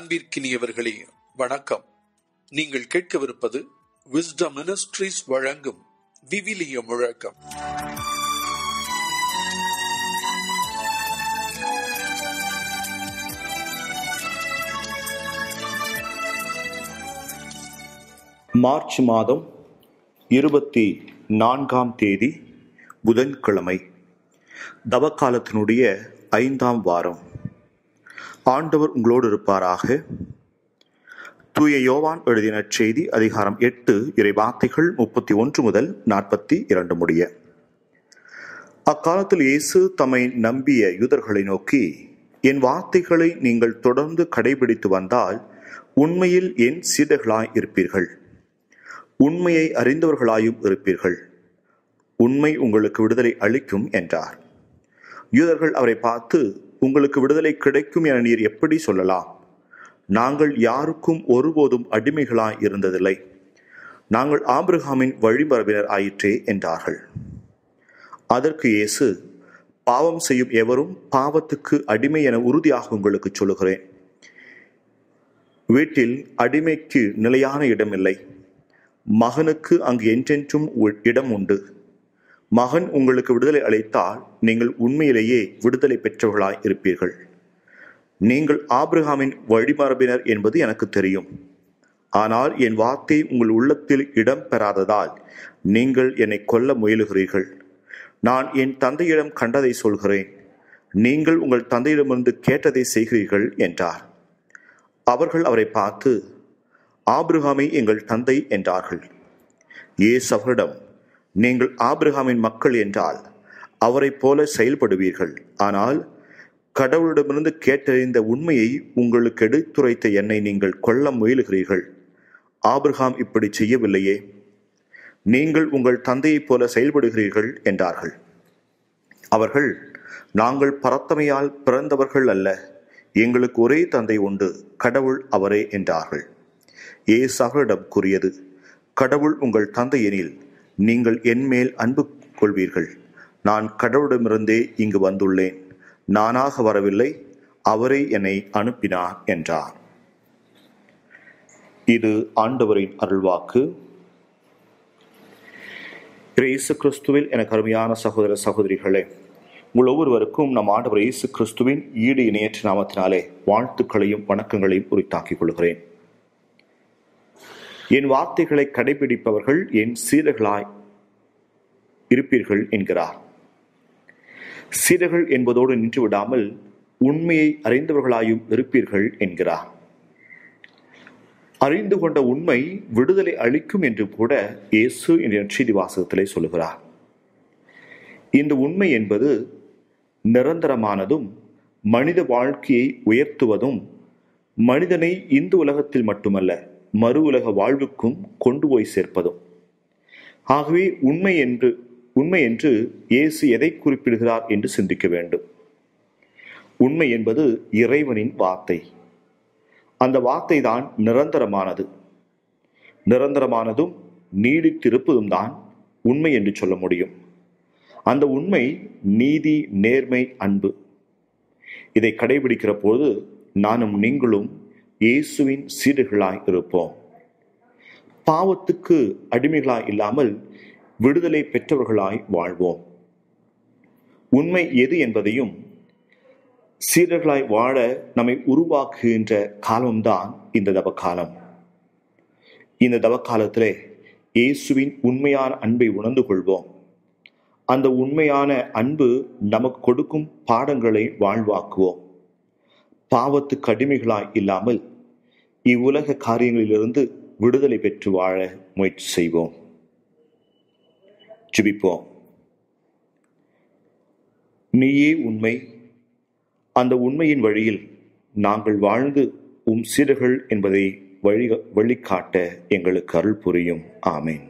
அன்பிற்கினியவர்களே வணக்கம் நீங்கள் கேட்கவிருப்பது விஸ்டம் மினிஸ்ட்ரீஸ் வழங்கும் விவிலிய முழக்கம் மார்ச் மாதம் இருபத்தி நான்காம் தேதி புதன்கிழமை தவக்காலத்தினுடைய ஐந்தாம் வாரம் ஆண்டவர் உங்களோடு இருப்பாராக தூய யோவான் எழுதின செய்தி அதிகாரம் எட்டு இறை வார்த்தைகள் முப்பத்தி ஒன்று முதல் நாற்பத்தி இரண்டு முடிய அக்காலத்தில் இயேசு தம்மை நம்பிய யூதர்களை நோக்கி என் வார்த்தைகளை நீங்கள் தொடர்ந்து கடைபிடித்து வந்தால் உண்மையில் என் சீடர்களாய் இருப்பீர்கள் உண்மையை அறிந்தவர்களாயும் இருப்பீர்கள் உண்மை உங்களுக்கு விடுதலை அளிக்கும் என்றார் யூதர்கள் அவரை பார்த்து உங்களுக்கு விடுதலை கிடைக்கும் என நீர் எப்படி சொல்லலாம் நாங்கள் யாருக்கும் ஒருபோதும் அடிமைகளாய் இருந்ததில்லை நாங்கள் ஆபிரகாமின் வழிமரபினர் ஆயிற்றே என்றார்கள் அதற்கு இயேசு பாவம் செய்யும் எவரும் பாவத்துக்கு அடிமை என உறுதியாக உங்களுக்கு சொல்லுகிறேன் வீட்டில் அடிமைக்கு நிலையான இடமில்லை மகனுக்கு அங்கு என்றென்றும் இடம் உண்டு மகன் உங்களுக்கு விடுதலை அளித்தால் நீங்கள் உண்மையிலேயே விடுதலை பெற்றவர்களாய் இருப்பீர்கள் நீங்கள் ஆபிரகாமின் வழிமரபினர் என்பது எனக்கு தெரியும் ஆனால் என் வார்த்தை உங்கள் உள்ளத்தில் இடம் பெறாததால் நீங்கள் என்னை கொல்ல முயலுகிறீர்கள் நான் என் தந்தையிடம் கண்டதை சொல்கிறேன் நீங்கள் உங்கள் தந்தையிடமிருந்து கேட்டதை செய்கிறீர்கள் என்றார் அவர்கள் அவரை பார்த்து ஆபிரகாமை எங்கள் தந்தை என்றார்கள் ஏசு அவரிடம் நீங்கள் ஆபிரகாமின் மக்கள் என்றால் அவரைப் போல செயல்படுவீர்கள் ஆனால் கடவுளிடமிருந்து கேட்டறிந்த உண்மையை உங்களுக்கு எடுத்துரைத்த என்னை நீங்கள் கொல்ல முயலுகிறீர்கள் ஆபிரகாம் இப்படி செய்யவில்லையே நீங்கள் உங்கள் தந்தையைப் போல செயல்படுகிறீர்கள் என்றார்கள் அவர்கள் நாங்கள் பரத்தமையால் பிறந்தவர்கள் அல்ல எங்களுக்கு ஒரே தந்தை உண்டு கடவுள் அவரே என்றார்கள் ஏசு அவரிடம் கூறியது கடவுள் உங்கள் தந்தையெனில் நீங்கள் என்மேல் அன்பு கொள்வீர்கள் நான் கடவுளிடமிருந்தே இங்கு வந்துள்ளேன் நானாக வரவில்லை அவரே என்னை அனுப்பினார் என்றார் இது ஆண்டவரின் அருள்வாக்கு இயேசு கிறிஸ்துவில் எனக்கு அருமையான சகோதர சகோதரிகளே உங்கள் ஒவ்வொருவருக்கும் நம் ஆண்டவர் இயேசு கிறிஸ்துவின் ஈடு இணையற்ற நாமத்தினாலே வாழ்த்துக்களையும் வணக்கங்களையும் உரித்தாக்கிக் கொள்கிறேன் என் வார்த்தைகளை கடைபிடிப்பவர்கள் என் சீடர்களாய் இருப்பீர்கள் என்கிறார் சீடர்கள் என்பதோடு நின்று விடாமல் உண்மையை அறிந்தவர்களாயும் இருப்பீர்கள் என்கிறார் அறிந்து கொண்ட உண்மை விடுதலை அளிக்கும் என்று கூட இயேசு என்ற செய்தி வாசகத்திலே சொல்லுகிறார் இந்த உண்மை என்பது நிரந்தரமானதும் மனித வாழ்க்கையை உயர்த்துவதும் மனிதனை இந்த உலகத்தில் மட்டுமல்ல மறு உலக வாழ்வுக்கும் கொண்டு போய் சேர்ப்பதும் ஆகவே உண்மை என்று உண்மை என்று இயேசு எதை குறிப்பிடுகிறார் என்று சிந்திக்க வேண்டும் உண்மை என்பது இறைவனின் வார்த்தை அந்த வார்த்தை தான் நிரந்தரமானது நிரந்தரமானதும் நீடித்திருப்பதும் தான் உண்மை என்று சொல்ல முடியும் அந்த உண்மை நீதி நேர்மை அன்பு இதை கடைபிடிக்கிற போது நானும் நீங்களும் இயேசுவின் சீடர்களாய் இருப்போம் பாவத்துக்கு அடிமைகளாய் இல்லாமல் விடுதலை பெற்றவர்களாய் வாழ்வோம் உண்மை எது என்பதையும் சீடர்களாய் வாழ நம்மை உருவாக்குகின்ற காலம்தான் இந்த தவக்காலம் இந்த தவக்காலத்திலே இயேசுவின் உண்மையான அன்பை உணர்ந்து கொள்வோம் அந்த உண்மையான அன்பு நமக்கு கொடுக்கும் பாடங்களை வாழ்வாக்குவோம் பாவத்துக்கு அடிமைகளாய் இல்லாமல் இவ்வுலக காரியங்களிலிருந்து விடுதலை பெற்று வாழ முயற்சி செய்வோம் ஜிபிப்போம் நீயே உண்மை அந்த உண்மையின் வழியில் நாங்கள் வாழ்ந்து உம் சீடர்கள் என்பதை வழி வழிகாட்ட எங்களுக்கு அருள் புரியும் ஆமேன்